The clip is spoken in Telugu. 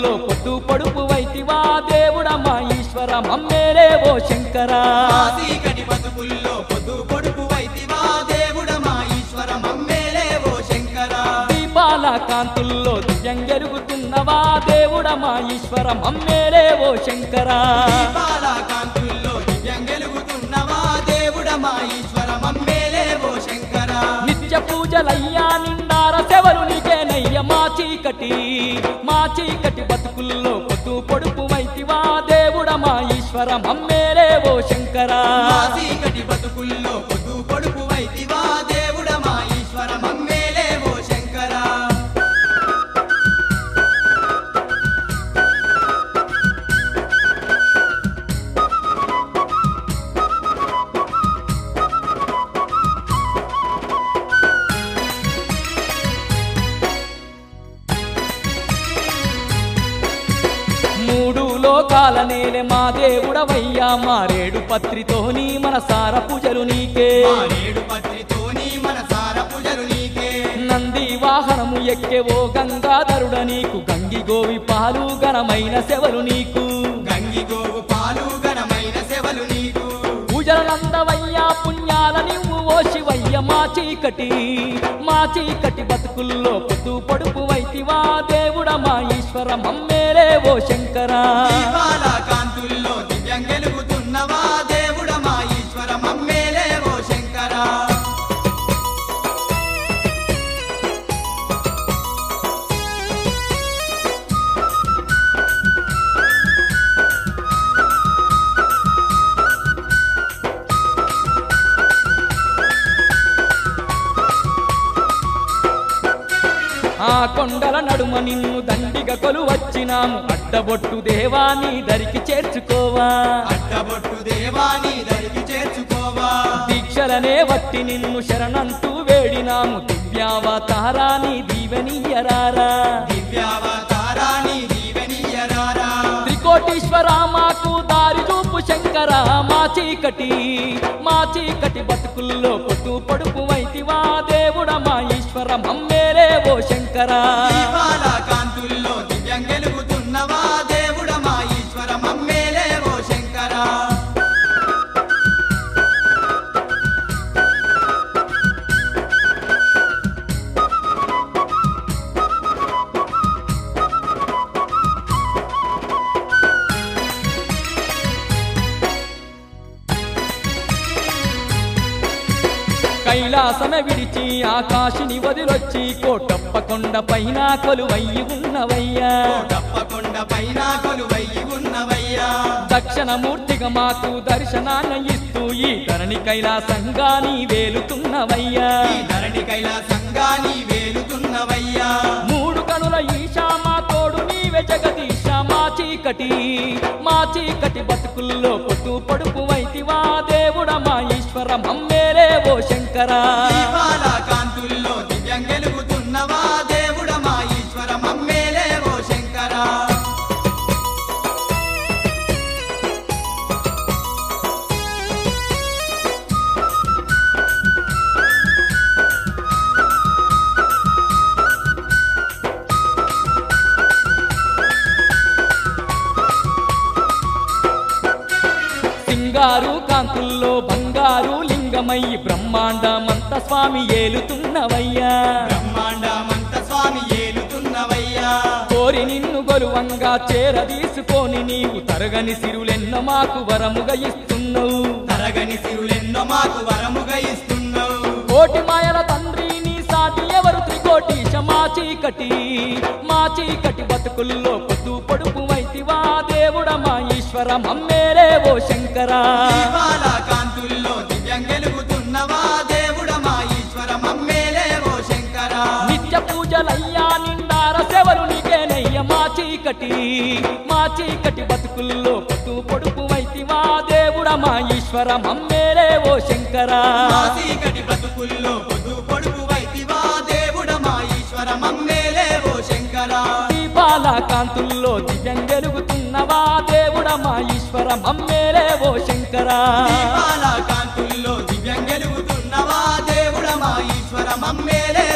బతుకుల్లో పొద్దు పొడుపు వైతివా దేవుడ మా ఈశ్వర మమ్మేలే ఓ శంకరా చీకటి బతుకుల్లో పొద్దు పొడుపు వైతివా దేవుడ మా ఈశ్వర మమ్మేలే ఓ శంకర దీపాల కాంతుల్లో దివ్యం గెలుగుతున్నవా దేవుడ మా ఈశ్వర మమ్మేలే ఓ శంకరా దీపాల కాంతుల్లో దివ్యం గెలుగుతున్నవా దేవుడ మా ఈశ్వర మమ్మేలే ఓ శంకర నిత్య పూజలయ్యా నిండార సెవరు నీకేనయ్య మా చీకటి మా చీకటి బతుకుల్లో పొద్దు పొడుపు వైతివా దేవుడ మా ఈశ్వర మమ్మేలే ఓ శంకరా మా చీకటి బతుకుల్లో పొద్దు పొడుపు వైతివా దేవుడ మా ఈశ్వర మమ్మేలే ఓ శంకర మూడు లోకాల నేలే మా దేవుడవయ్యా మారేడు పత్రితోని మన సార పూజలు నీకే మా నేడు పత్రితోని మన సార పూజలు నీకే నంది వాహనము ఎక్కే ఓ గంగాధరుడ నీకు గంగి గోవి పాలు ఘనమైన సెవలు నీకు గంగి గోవు పాలు ఘనమైన సెవలు నీకు పూజలందవయ్యా పుణ్యాల నువ్వు ఓ శివయ్య మా చీకటి మా చీకటి బతుకుల్లో పొద్దు పొడుపు వైతివా దేవుడ మా ఈశ్వర మమ్మేలే ఓ శంకరా దీపాల కాంతుల్లో దివ్యం గెలుగుతున్నవా దేవుడ మా ఈశ్వర మమ్మేలే ఓ శంకర ఆ కొండల నడుమ నిన్ను దండిగ కొలు వచ్చినాము అడ్డబొట్టు దేవాని దరికి చేర్చుకోవా అడ్డబొట్టు దేవాని దరికి చేర్చుకోవా దీక్షలనే వట్టి నిన్ను శరణంటూ వేడినాము దివ్యావతారాని దీవెనీయరారా దివ్యావతారాని దీవెనీయరారా త్రికోటీశ్వర మాకు దారి చూపు శంకర మా చీకటి మా చీకటి బతుకుల్లో పొట్టు పొడుపు వైతివా దేవుడ మా ఈశ్వర మమ్మేలే ఓ శంకరా దీపాల కాంతుల్లో దివ్యం గెలుగుతున్నవా దేవుడ మా ఈశ్వర మమ్మేలే ఓ శంకర కైలాసమే విడిచి ఆకాశిని వదిలొచ్చి కోటప్ప కొండ పైన కొలువయ్యి ఉన్నవయ్యా తప్పకొండ పైన కొలువయ్యి ఉన్నవయ్యా దక్షిణమూర్తిగా మాకు దర్శనాన్ని ఇస్తూ ఈ ధరణి కైలాసంగా నీ వేలుతున్నవయ్యా ఈ ధరణి కైలాసంగా నీ వేలుతున్నవయ్యా మూడు కనుల ఈశా మా తోడు నీవే జగదీశ మా చీకటి మా చీకటి బతుకుల్లో పొట్టు పొడుపు వైతివా దేవుడ మా ఈశ్వర మమ్మేలే ఓ శంకరా దీపాల కాంతుల్లో దివ్యం గెలుగుతున్నవా దేవుడ మా ఈశ్వర మమ్మేలే ఓ శంకర సింగారు కాంతుల్లో బంగారు లింగమయ్యి బ్రహ్మాండమంత స్వామి ఏలుతున్నవయ్యా బ్రహ్మాండమంత స్వామి ఏలుతున్నవయ్యా కోరి నిన్ను గొలువంగా చేరదీసుకొని నీవు తరగని సిరులెన్న మాకు వరముగా ఇస్తున్నావు తరగని సిరులెన్నో మాకు వరముగా ఇస్తున్నావు కోటి మాయల తండ్రి నీ సాటి ఎవరు త్రికోటీశ మా చీకటి మా చీకటి బతుకుల్లో పొద్దు పొడుపు వైతివా దేవుడ మా ఈశ్వర మమ్మేరే ఓ శంకరా దీపాల కాంతుల్లో దివ్యం గెలుగుతున్నవా దేవుడ మా ఈశ్వర మమ్మేలే ఓ శంకర నిత్య పూజలయ్యా నిండార సెవరు నీకేనయ్య మా చీకటి మా చీకటి బతుకుల్లో పొద్దు పొడుపు వైతివా దేవుడ మా ఈశ్వర మమ్మేరే ఓ శంకరా మా చీకటి బ్రతుకుల్లో పొద్దు పొడుపు వైతివా దేవుడ మా ఈశ్వర మమ్మేలే ఓ శంకర దీపాల కాంతుల్లో దివ్యం వెలుగుతున్నవా దేవుడ మా ఈశ్వర మమ్మేలే ఓ శంకరా దీపాల కాంతుల్లో దివ్యం గెలుగుతున్నవా దేవుడ మా ఈశ్వర మమ్మేలే